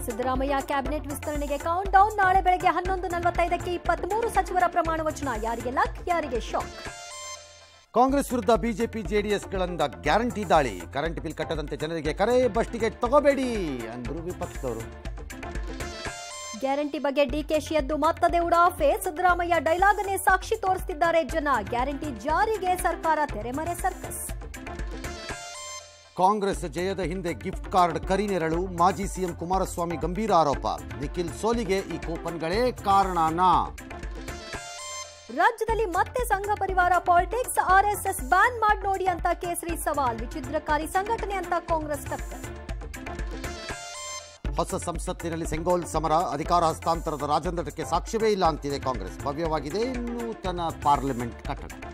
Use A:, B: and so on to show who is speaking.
A: Siddaramaiah cabinet ವಿಸ್ತರಣೆಗೆ countdown ನಾಳೆ ಬೆಳಗ್ಗೆ ಹನ್ನೊಂದು ನಲವತ್ತೈದಕ್ಕೆ ಇಪ್ಪತ್ಮೂರು ಸಚಿವರ ಪ್ರಮಾಣ ವಚನ ಯಾರಿಗೆ ಲಕ್ ಯಾರಿಗೆ ಶಾಕ್
B: ಕಾಂಗ್ರೆಸ್ ವಿರುದ್ಧ ಬಿಜೆಪಿ ಜೆಡಿಎಸ್ಗಳಿಂದ ಗ್ಯಾರಂಟಿ ದಾಳಿ ಕರೆಂಟ್ ಬಿಲ್ ಕಟ್ಟದಂತೆ ಜನರಿಗೆ ಕರೆ ಬಸ್ ಟಿಕೆಟ್ ತಗೋಬೇಡಿ ಅಂದ್ರು ವಿಪಕ್ಷದವರು
A: ಗ್ಯಾರಂಟಿ ಬಗ್ಗೆ ಡಿಕೆಶಿ ಎದ್ದು ಮತ್ತದೇ ಉಡಾಫೆ ಸಿದ್ದರಾಮಯ್ಯ ಡೈಲಾಗನ್ನೇ ಸಾಕ್ಷಿ ತೋರಿಸ್ತಿದ್ದಾರೆ ಜನ ಗ್ಯಾರಂಟಿ ಜಾರಿಗೆ ಸರ್ಕಾರ ತೆರೆಮರೆ ಸರ್ಕಸ್
B: ಕಾಂಗ್ರೆಸ್ ಜಯದ ಹಿಂದೆ ಗಿಫ್ಟ್ ಕಾರ್ಡ್ ಕರಿನೆರಳು ಮಾಜಿ ಸಿಎಂ ಕುಮಾರಸ್ವಾಮಿ ಗಂಭೀರ ಆರೋಪ ನಿಖಿಲ್ ಸೋಲಿಗೆ ಈ ಕೂಪನ್ಗಳೇ ಕಾರಣನಾ
A: ರಾಜ್ಯದಲ್ಲಿ ಮತ್ತೆ ಸಂಘ ಪರಿವಾರ ಪಾಲಿಟಿಕ್ಸ್ ಆರ್ಎಸ್ಎಸ್ ಬ್ಯಾನ್ ಮಾಡಿ ನೋಡಿ ಅಂತ ಕೇಸರಿ ಸವಾಲ್ ವಿಚಿತ್ರಕಾರಿ ಸಂಘಟನೆ ಅಂತ ಕಾಂಗ್ರೆಸ್ ಟಕ್ಕರ್
B: ಹೊಸ ಸಂಸತ್ತಿನಲ್ಲಿ ಸೆಂಗೋಲ್ ಸಮರ ಅಧಿಕಾರ ಹಸ್ತಾಂತರದ ರಾಜೇಂದ್ರಕ್ಕೆ ಸಾಕ್ಷ್ಯವೇ ಇಲ್ಲ ಅಂತಿದೆ ಕಾಂಗ್ರೆಸ್ ಭವ್ಯವಾಗಿದೆ ನೂತನ ಪಾರ್ಲಿಮೆಂಟ್ ಕಟ್ಟಡ